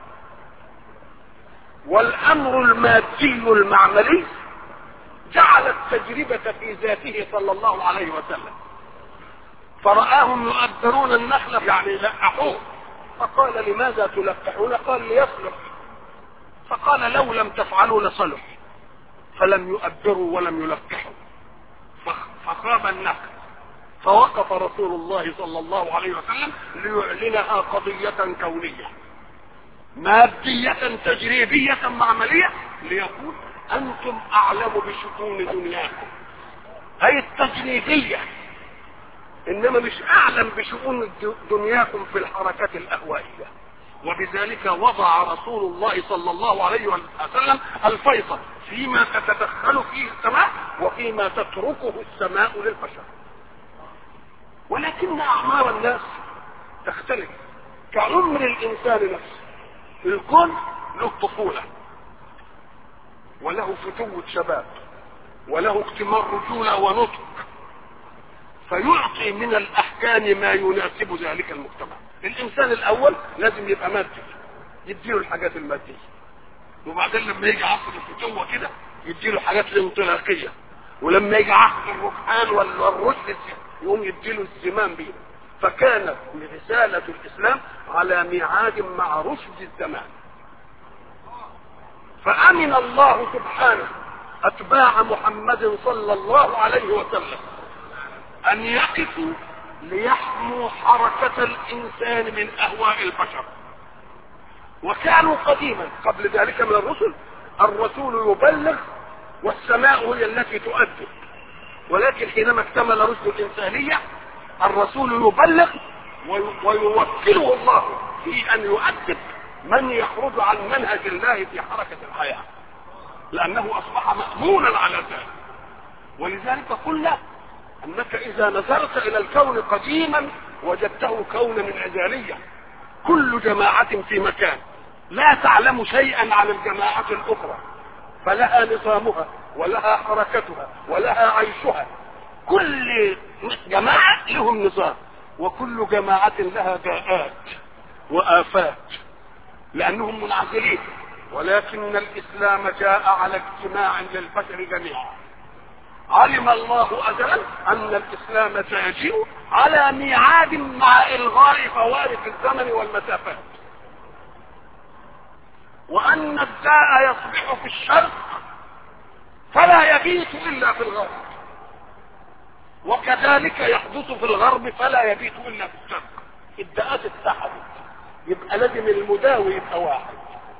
والامر المادي المعملي جعل التجربة في ذاته صلى الله عليه وسلم فرآهم يؤثرون النخل يعني لقحوه فقال لماذا تلقحون قال ليصلح فقال لو لم تفعلوا لصلح فلم يؤثروا ولم يلقحوا فخاب النخل فوقف رسول الله صلى الله عليه وسلم ليعلنها قضية كونية مادية تجريبية معملية ليقول أنتم أعلم بشؤون دنياكم هي التجريبية إنما مش أعلم بشؤون دنياكم في الحركات الأهوائية وبذلك وضع رسول الله صلى الله عليه وسلم الفيصل فيما تتدخل فيه السماء وفيما تتركه السماء للبشر ولكن اعمار الناس تختلف كعمر الانسان نفسه الكون له طفولة وله فتوة شباب وله اكتمال رجولة ونطق فيعطي من الاحكام ما يناسب ذلك المجتمع الانسان الاول لازم يبقى مادي يديله الحاجات المادية وبعدين لما يجي عصر الفتوة كده يديله الحاجات الانطلاقية ولما يجي عصر الركحان والرشد يقوم يديله الزمام بيه فكانت رسالة الإسلام على ميعاد مع رشد الزمان فأمن الله سبحانه أتباع محمد صلى الله عليه وسلم أن يقفوا ليحموا حركة الإنسان من أهواء البشر وكانوا قديما قبل ذلك من الرسل الرسول يبلغ والسماء هي التي تؤدي ولكن حينما اكتمل رشد الإنسانية الرسول يبلغ ويوكله الله في أن يؤدب من يخرج عن منهج الله في حركة الحياة لأنه أصبح مأمونا على ذلك ولذلك قلنا أنك إذا نظرت إلى الكون قديما وجدته كونا انعزاليا كل جماعة في مكان لا تعلم شيئا عن الجماعة الأخرى فلها نظامها ولها حركتها ولها عيشها كل جماعة لهم نظام وكل جماعة لها داءات وآفات لأنهم منعزلين ولكن الإسلام جاء على اجتماع للبشر جميعا علم الله أجلا أن الإسلام سيجيء على ميعاد مع إلغاء فوارق الزمن والمسافات وأن الداء يصبح في الشرق فلا يبيت إلا في الغرب وكذلك يحدث في الغرب فلا يبيت إلا في الشرق الداءات اتحدت يبقى لازم المداوي يبقى واحد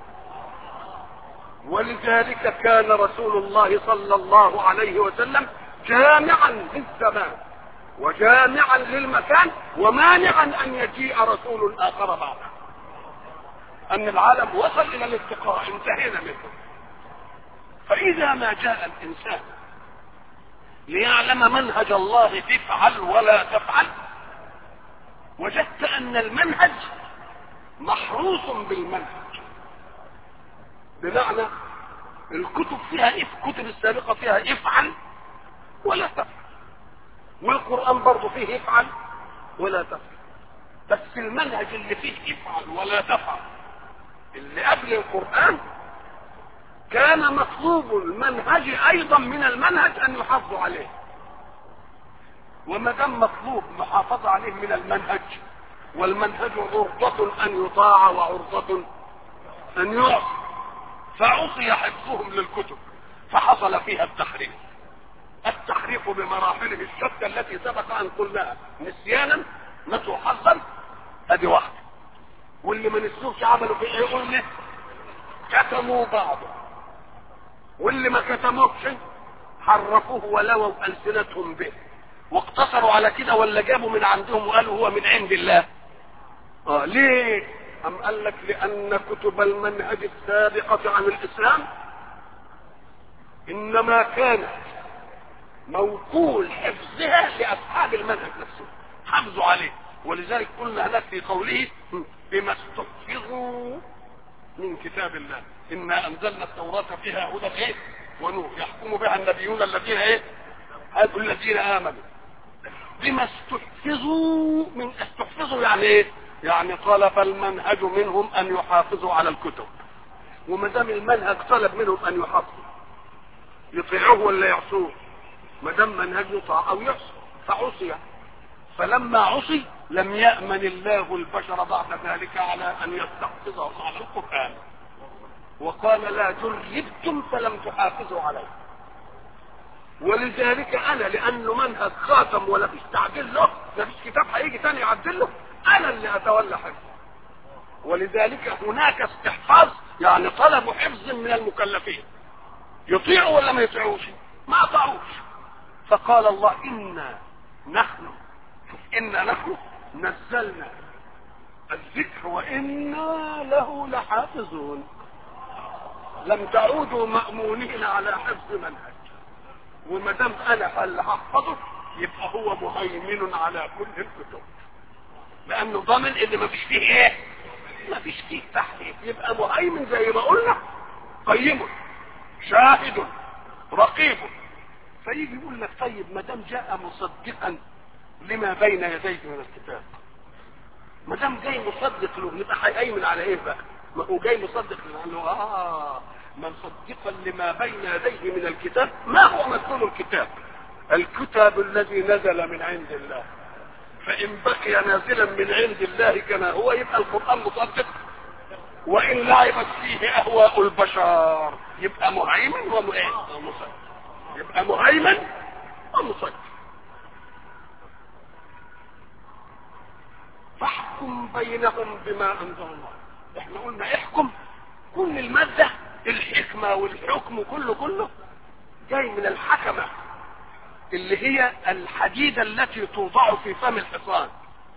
ولذلك كان رسول الله صلى الله عليه وسلم جامعا للزمان وجامعا للمكان ومانعا ان يجيء رسول اخر بعده ان العالم وصل الى الاتقاء انتهينا منه فاذا ما جاء الانسان ليعلم منهج الله تفعل ولا تفعل وجدت ان المنهج محروس بالمنهج بمعنى الكتب فيها اف كتب السابقة فيها افعل ولا تفعل والقرآن برضه فيه افعل ولا تفعل بس المنهج اللي فيه افعل ولا تفعل اللي قبل القرآن كان مطلوب المنهج ايضا من المنهج ان يحافظوا عليه وما دام مطلوب محافظة عليه من المنهج والمنهج عرضة ان يطاع وعرضة ان يعصى فعصي حفظهم للكتب فحصل فيها التحريف التحريف بمراحله الشتى التي سبق ان قلناها نسيانا نسوا حظا ادي واحده واللي ما نسوش عملوا في ايه قلنا كتموا بعضه واللي ما كتموش حرفوه ولووا السنتهم به واقتصروا على كده ولا جابوا من عندهم وقالوا هو من عند الله اه ليه ام قال لك لان كتب المنهج السابقه عن الاسلام انما كانت موكول حفظها لاصحاب المنهج نفسه حافظوا عليه ولذلك قلنا هناك في قوله بما استحفظوا من كتاب الله انا انزلنا التوراه فيها هدى ايه ونور يحكم بها النبيون الذين ايه هذول الذين امنوا بما استحفظوا من استحفظوا يعني ايه يعني طلب المنهج منهم ان يحافظوا على الكتب وما دام المنهج طلب منهم ان يحافظوا يطيعوه ولا يعصوه ما دام منهج يطاع او يعصى فعصي فلما عصي لم يأمن الله البشر بعد ذلك على ان يستحفظهم على القرآن وقال لا جربتم فلم تحافظوا عليه ولذلك انا لانه منهج خاتم ولا فيش تعديل له ما فيش كتاب هيجي تاني يعدل له انا اللي اتولى حفظه ولذلك هناك استحفاظ يعني طلب حفظ من المكلفين يطيعوا ولا ما يطيعوش ما اطاعوش فقال الله انا نحن انا نحن نزلنا الذكر وانا له لحافظون لم تعودوا مأمونين على حفظ منهج وما دام انا اللي هحفظه يبقى هو مهيمن على كل الكتب لانه ضامن ان ما فيش فيه ايه ما فيش فيه تحريف يبقى مهيمن زي ما قلنا قيم شاهد رقيب فيجي يقول لك طيب ما دام جاء مصدقا لما بين يديه من الكتاب ما دام جاي مصدق له يبقى هيأيمن على ايه بقى؟ ما هو جاي مصدق له اه مصدقا لما بين يديه من الكتاب ما هو مدلول الكتاب الكتاب الذي نزل من عند الله فإن بقي نازلا من عند الله كما هو يبقى القرآن مصدق وإن لعبت فيه أهواء البشر يبقى مهيمن ومصدق يبقى مهيمن ومصدق فاحكم بينهم بما أنزل الله احنا قلنا احكم كل المادة الحكمة والحكم كله كله جاي من الحكمة اللي هي الحديدة التي توضع في فم الحصان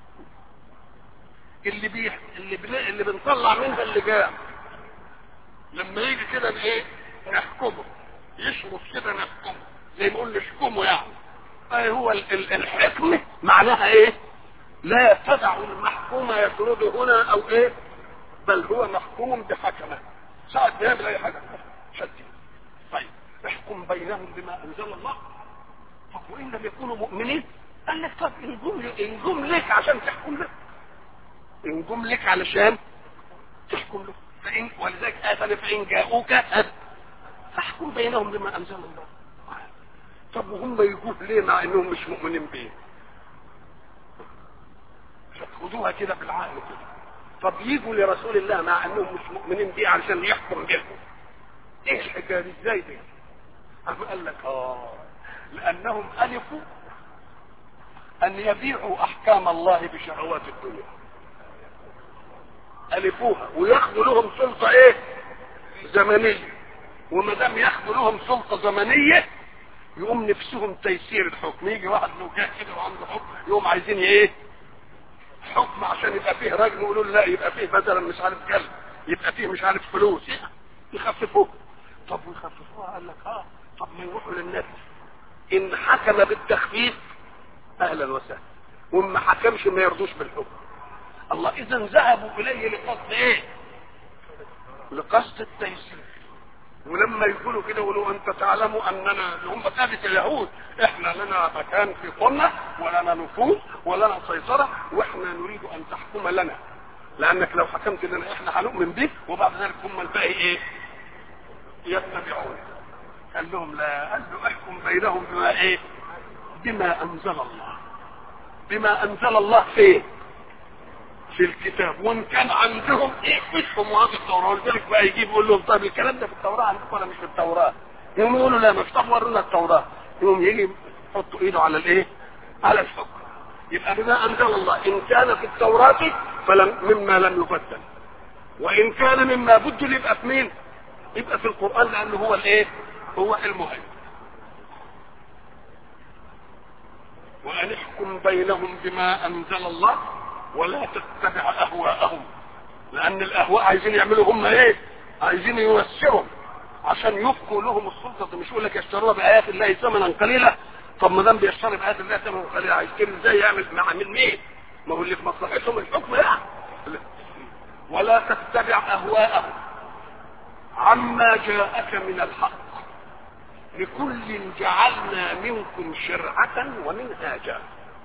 اللي بي اللي, بي... اللي بنطلع منها اللجام لما يجي كده ايه نحكمه يشرب كده نحكمه زي ما يقول نحكمه يعني اي هو ال... ال... الحكمة معناها ايه لا تدع المحكوم يطرد هنا او ايه بل هو محكوم بحكمه ساعة بيعمل اي حاجة شدي طيب احكم بينهم بما انزل الله طب وان لم يكونوا مؤمنين قال لك طب ان جم ان جم لك عشان تحكم له ان جم لك علشان تحكم له فان ولذلك اتى فان جاءوك فاحكم بينهم بما انزل الله طب وهم يجوه ليه مع انهم مش مؤمنين بيه خدوها كده بالعقل كده طب يجوا لرسول الله مع انهم مش مؤمنين بيه علشان يحكم بينهم ايه الحكايه دي ازاي دي أم قال لك اه لانهم الفوا ان يبيعوا احكام الله بشهوات الدنيا الفوها وياخذوا لهم سلطه ايه زمنيه وما دام ياخذوا لهم سلطه زمنيه يقوم نفسهم تيسير الحكم يجي واحد لو جه كده وعنده حكم يقوم عايزين ايه حكم عشان يبقى فيه رجل يقولوا لا يبقى فيه مثلا مش عارف كلب يبقى فيه مش عارف فلوس يخففوه طب ويخففوها قال لك اه طب ما يروحوا للنبي ان حكم بالتخفيف اهلا وسهلا وان ما حكمش ما يرضوش بالحكم الله اذا ذهبوا اليه لقصد ايه لقصد التيسير ولما يقولوا كده يقولوا انت تعلموا اننا اللي هم ثابت اليهود احنا لنا مكان في قرنا ولنا نفوذ ولنا سيطره واحنا نريد ان تحكم لنا لانك لو حكمت لنا احنا هنؤمن بك وبعد ذلك هم الباقي ايه يتبعون قال لهم لا قال له احكم بينهم بما ايه بما انزل الله بما انزل الله فين في الكتاب وان كان عندهم ايه فيهم وهذه التوراه ولذلك بقى يجيب يقول لهم طيب الكلام ده في التوراه عندكم ولا مش في التوراه يقوم يقولوا لا مش ورونا التوراه يقوم يجي يحط ايده على الايه على الحكم يبقى بما انزل الله ان كان في التوراه فلم مما لم يبدل وان كان مما بدل يبقى في مين يبقى في القران لانه هو الايه هو المهم وان احكم بينهم بما انزل الله ولا تتبع اهواءهم لان الاهواء عايزين يعملوا هم ايه عايزين يوسروا عشان يبقوا لهم السلطه مش يقول لك يشتروها بايات الله ثمنا قليلا طب ما دام بيشتري بايات الله ثمنا قليلا هيشتري ازاي يعمل مع من مين ما هو اللي في مصلحتهم الحكم يعني ولا تتبع اهواءهم عما جاءك من الحق لكل جعلنا منكم شرعة ومنهاجا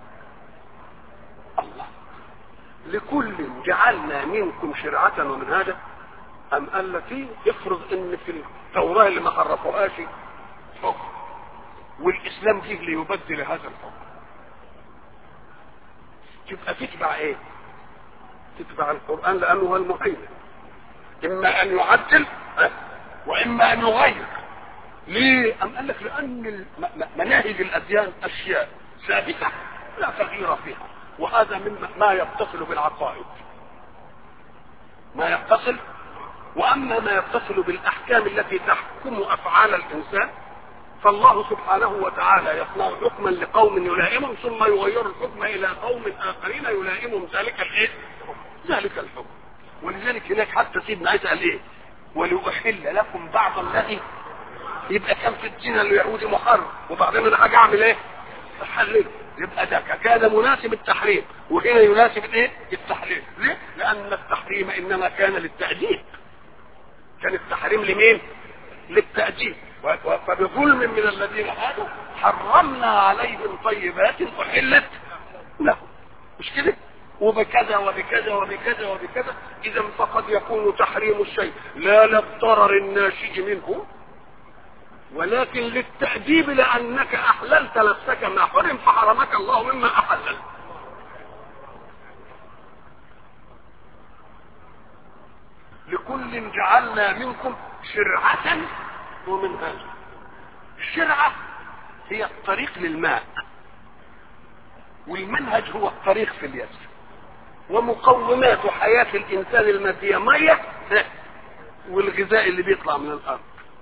الله لكل جعلنا منكم شرعة ومنهاجا أم قال لك إيه؟ افرض ان في التوراة اللي ما حرفوهاش حكم والاسلام جه ليبدل هذا الحكم تبقى تتبع ايه تتبع القرآن لانه هو المهيمن اما ان يعدل واما ان يغير ليه ام قال لك لان مناهج الاديان اشياء ثابته لا تغيير فيها وهذا مما ما يتصل بالعقائد ما يتصل واما ما يتصل بالاحكام التي تحكم افعال الانسان فالله سبحانه وتعالى يصنع حكما لقوم يلائمهم ثم يغير الحكم الى قوم اخرين يلائمهم ذلك الايه؟ ذلك الحكم ولذلك هناك حتى سيدنا عيسى قال ايه؟ ولأحل لكم بعض الذي يبقى كان في الدين اليهودي محرم وبعدين انا حاجه اعمل ايه؟ احلله يبقى ده كان مناسب التحريم وهنا يناسب الايه؟ التحليل ليه؟ لان التحريم انما كان للتأديب كان التحريم لمين؟ للتأديب فبظلم من الذين هادوا حرمنا عليهم طيبات احلت لهم مش كده؟ وبكذا وبكذا وبكذا وبكذا اذا فقد يكون تحريم الشيء لا للضرر الناشج منه ولكن للتأديب لأنك أحللت نفسك ما حرم فحرمك الله مما أحلل لكل جعلنا منكم شرعة ومنهاجا الشرعة هي الطريق للماء والمنهج هو الطريق في اليسر ومقومات حياة الإنسان المادية مية والغذاء اللي بيطلع من الأرض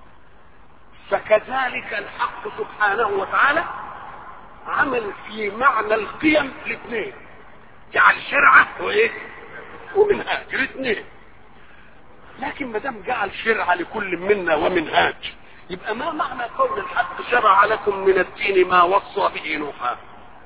فكذلك الحق سبحانه وتعالى عمل في معنى القيم الاثنين جعل شرعة وايه ومنهاج الاثنين لكن ما دام جعل شرعة لكل منا ومنهاج يبقى ما معنى قول الحق شرع لكم من الدين ما وصى به نوحا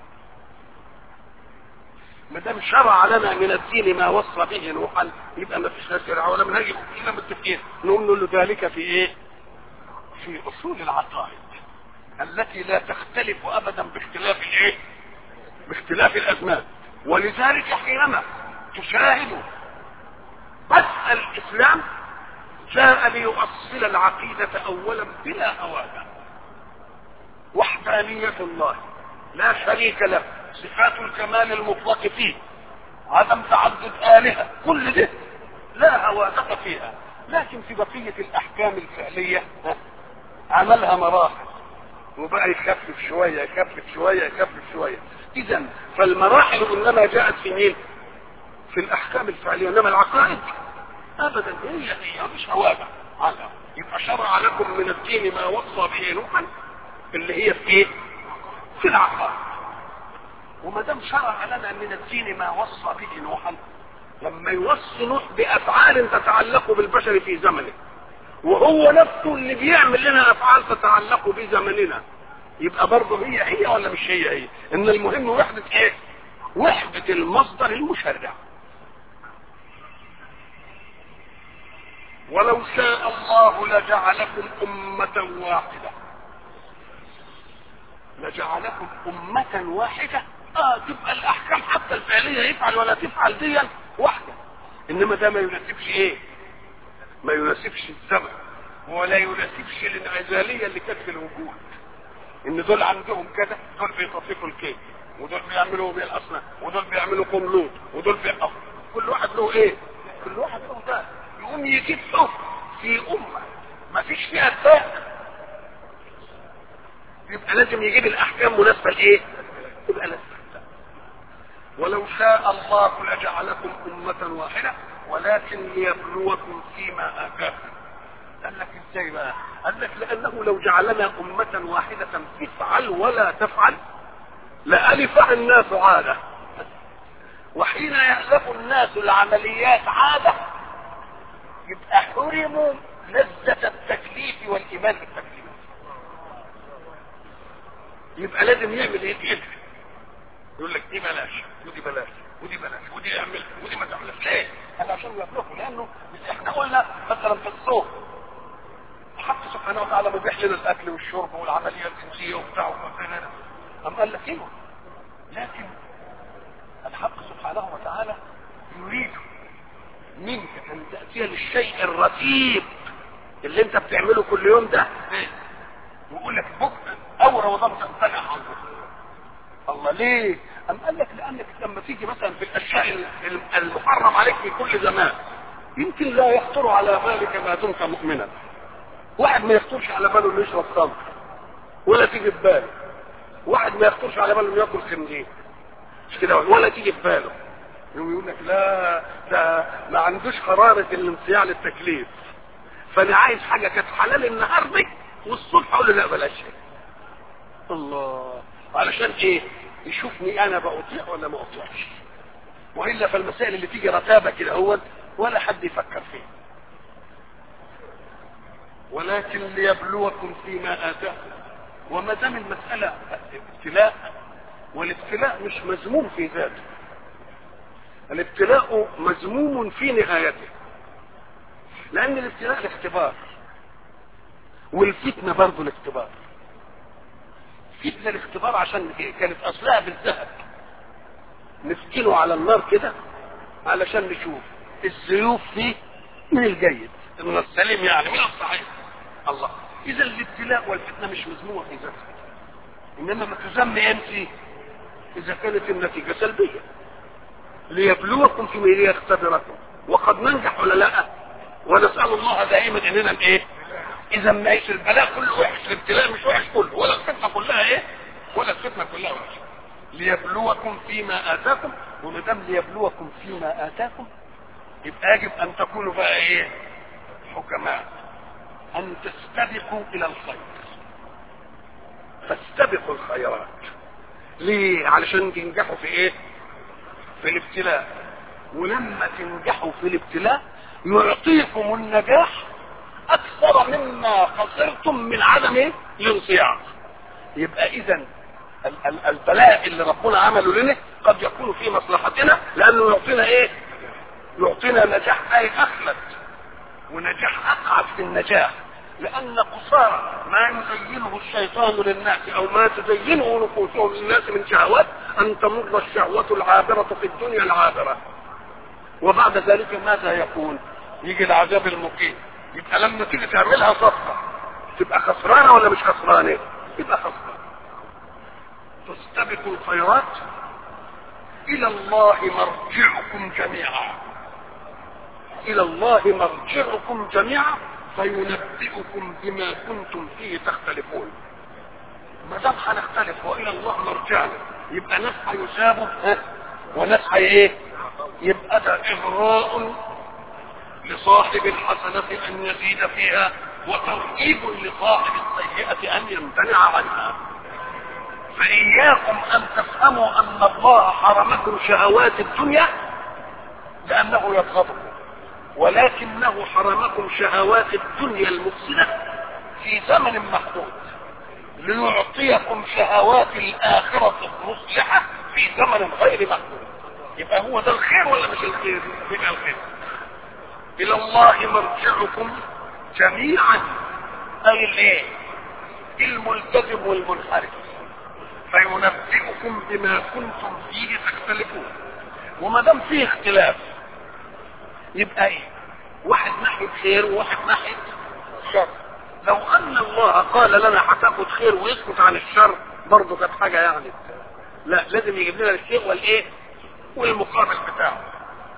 ما دام شرع لنا من الدين ما وصى به نوحا يبقى ما فيش لا شرع ولا منهج الا متفقين نقول له ذلك في ايه؟ في اصول العقائد التي لا تختلف ابدا باختلاف الايه باختلاف الازمان ولذلك حينما تشاهد بس الاسلام جاء ليؤصل العقيدة اولا بلا هوانا وحدانية الله لا شريك له صفات الكمال المطلق فيه عدم تعدد آلهة كل ده لا هوادة فيها لكن في بقية الأحكام الفعلية عملها مراحل وبقى يخفف شوية يخفف شوية يخفف شوية إذا فالمراحل إنما جاءت في مين؟ في الأحكام الفعلية إنما العقائد أبدا هي هي مش هوادة على يبقى شرع لكم من الدين ما وصى به نوحا اللي هي في إيه؟ في العقائد وما دام شرع لنا من الدين ما وصى به نوحا لما يوصي نوح بافعال تتعلق بالبشر في زمنه وهو نفسه اللي بيعمل لنا افعال تتعلق بزمننا يبقى برضه هي هي ولا مش هي هي ان المهم وحدة ايه وحدة المصدر المشرع ولو شاء الله لجعلكم أمة واحدة لجعلكم أمة واحدة اه تبقى الاحكام حتى الفعليه يفعل ولا تفعل دي واحده انما ده ما يناسبش ايه ما يناسبش الزمن ولا يناسبش الانعزاليه اللي كانت في الوجود ان دول عندهم كده دول بيطفقوا الكيك ودول بيعملوا بيه الاصنام ودول بيعملوا قملوط ودول بيقفوا كل واحد له ايه كل واحد له ده يقوم يجيب حكم في امه ما فيش فيها اتفاق يبقى لازم يجيب الاحكام مناسبه لايه يبقى لازم ولو شاء الله لجعلكم امه واحده ولكن ليبلوكم فيما اتاكم قال لك ازاي بقى قال لك لانه لو جعلنا امه واحده تفعل ولا تفعل لالف الناس عاده وحين يألف الناس العمليات عاده يبقى حرموا لذة التكليف والإيمان بالتكليف يبقى لازم يعمل ايه كده يقول لك دي بلاش ودي بلاش ودي بلاش ودي اعمل ودي ما تعملش ليه؟ قال عشان يبلغوا لانه احنا قلنا مثلا في الصوم الحق سبحانه وتعالى مبيح لنا الاكل والشرب والعمليه الجنسيه وبتاع وكذا أم قال لك ايوه لكن الحق سبحانه وتعالى يريد منك ان تاتي للشيء الرتيب اللي انت بتعمله كل يوم ده ويقول لك بكره اول رمضان تمتنع عنه الله ليه؟ أم قال لك لأنك لما تيجي مثلا في الأشياء المحرم عليك في كل زمان يمكن لا يخطر على بالك ما دمت مؤمنا واحد ما يخطرش على باله انه يشرب خمر ولا تيجي في باله واحد ما يخطرش على باله انه ياكل خنزير مش كده ولا تيجي في باله يقوم يقول لك لا ده ما عندوش قرارة الانصياع للتكليف فانا عايز حاجه كانت حلال النهارده والصبح اقول له لا بلاش الله علشان ايه يشوفني انا بأطيع ولا ما اطيعش والا فالمسائل اللي تيجي رتابه كده اهوت ولا حد يفكر فيها ولكن ليبلوكم فيما اتاكم وما دام المساله ابتلاء والابتلاء مش مذموم في ذاته الابتلاء مذموم في نهايته لان الابتلاء الاختبار والفتنه برضه الاختبار فتنه الاختبار عشان كانت اصلها بالذهب نفتنه على النار كده علشان نشوف السيوف فيه من الجيد من السليم يعني من الصحيح الله اذا الابتلاء والفتنه مش مذمومه في ذاتها انما ما تذم امتى اذا كانت النتيجه سلبيه ليبلوكم فيما ليختبركم وقد ننجح ولا لا ونسال الله دائما اننا ايه اذا ما ايش البلاء كله وحش الابتلاء مش وحش كله ولا الفتنه كلها ايه ولا الفتنه كلها وحش ليبلوكم فيما اتاكم وما دام ليبلوكم فيما اتاكم يبقى يجب ان تكونوا بقى ايه حكماء ان تستبقوا الى الخير فاستبقوا الخيرات ليه علشان تنجحوا في ايه في الابتلاء ولما تنجحوا في الابتلاء يعطيكم النجاح اكثر مما خسرتم من عدم ايه الانصياع يبقى اذا البلاء اللي ربنا عمله لنا قد يكون في مصلحتنا لانه يعطينا ايه يعطينا نجاح اي اخلد ونجاح اقعد في النجاح لان قصارى ما يزينه الشيطان للناس او ما تزينه نفوسهم للناس من شهوات ان تمر الشهوة العابرة في الدنيا العابرة وبعد ذلك ماذا يكون يجي العذاب المقيم يبقى لما تيجي تعملها صفقة تبقى خسرانة ولا مش خسرانة يبقى خسرانة تستبقوا الخيرات الى الله مرجعكم جميعا الى الله مرجعكم جميعا فينبئكم بما كنتم فيه تختلفون ما دام هنختلف والى الله مرجعنا يبقى ناس هيثابوا وناس هي ايه يبقى ده اغراء لصاحب الحسنة ان يزيد فيها وترغيب لصاحب السيئة ان يمتنع عنها فإياكم أن تفهموا أن الله حرمكم شهوات الدنيا لأنه يبغضكم ولكنه حرمكم شهوات الدنيا المفسدة في زمن محدود ليعطيكم شهوات الآخرة المصلحة في زمن غير محدود يبقى هو ده الخير ولا مش الخير؟ يبقى الخير إلى الله مرجعكم جميعا أي الايه؟ الملتزم والمنحرف فينبئكم بما كنتم فيه تختلفون وما دام فيه اختلاف يبقى ايه واحد ناحيه خير وواحد ناحيه شر لو ان الله قال لنا هتاخد خير ويسكت عن الشر برضه كانت حاجه يعني لا لازم يجيب لنا الشيء والايه والمقابل بتاعه